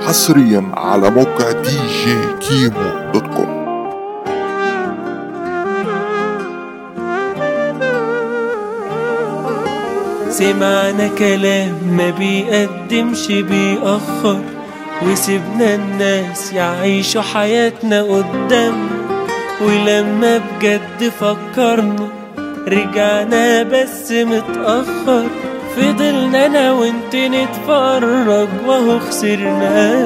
حصريا على موقع دي جي كيمو دوت كوم سمعنا كلام ما بيقدمش بيأخر وسيبنا الناس يعيشوا حياتنا قدام ولما بجد فكرنا رجعنا بس متأخر فضلنا انا وانت نتفرج وهو خسرنا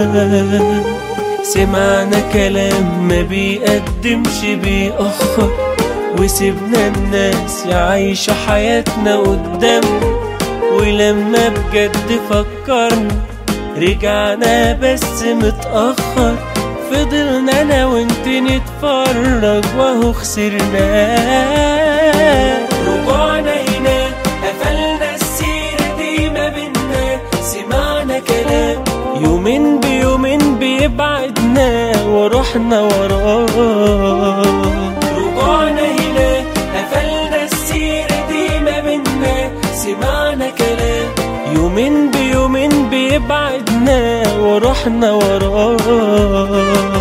سمعنا كلام ما بيقدمش بيأخر وسيبنا الناس يعيشوا حياتنا قدام ولما بجد فكرنا رجعنا بس متأخر فضلنا انا وانت نتفرج وهو خسرنا رجعنا هنا قفلنا السيرة دي ما بينا سمعنا كلام يومين بيومين بيبعدنا ورحنا وراه رجعنا هنا قفلنا السيرة دي ما بينا سمعنا كلام يومين بيومين بيبعدنا ورحنا وراه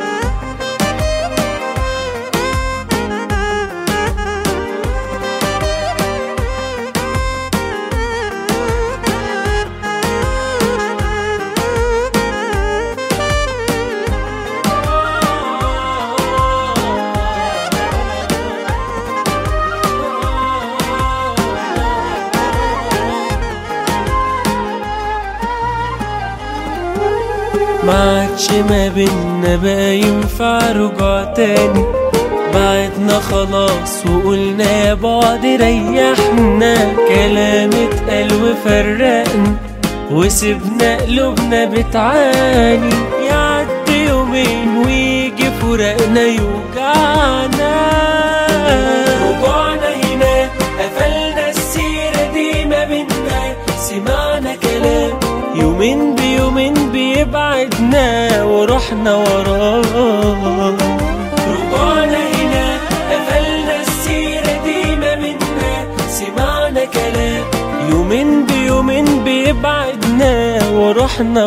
ما عادش ما بينا بقى ينفع رجوع تاني بعدنا خلاص وقلنا يا بعد ريحنا كلام اتقال وفرقنا وسيبنا قلوبنا بتعاني يعدي يومين ويجي فراقنا يوجعنا رجعنا هنا قفلنا السيرة دي ما بينا سمعنا كلام يومين بيومين بيبعدنا ورحنا وراه رجعنا هنا قفلنا السيرة دي ما بينا سمعنا كلام يومين بيومين بيبعدنا ورحنا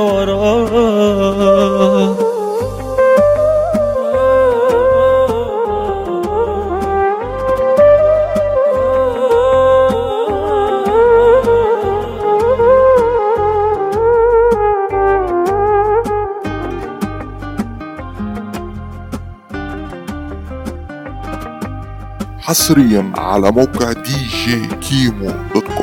وراه حصريا على موقع دي جي كيمو دوت كوم